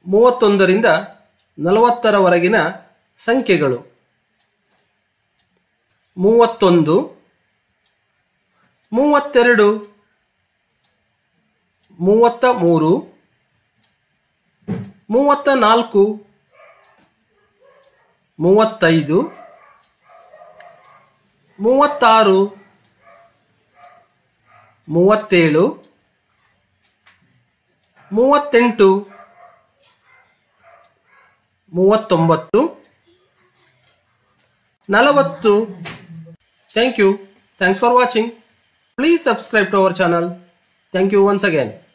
ಮೂವತ್ತೊಂದರಿಂದ ನಲವತ್ತರವರೆಗಿನ ಸಂಖ್ಯೆಗಳು ಮೂವತ್ತೊಂದು ಮೂವತ್ತೆರಡು ಮೂವತ್ತ ಮೂರು ಮೂವತ್ತ ನಾಲ್ಕು ಮೂವತ್ತೈದು ಮೂವತ್ತಾರು ಮೂವತ್ತೇಳು ಮೂವತ್ತೆಂಟು ಮೂವತ್ತೊಂಬತ್ತು ನಲವತ್ತು thank you thanks for watching please subscribe to our channel thank you once again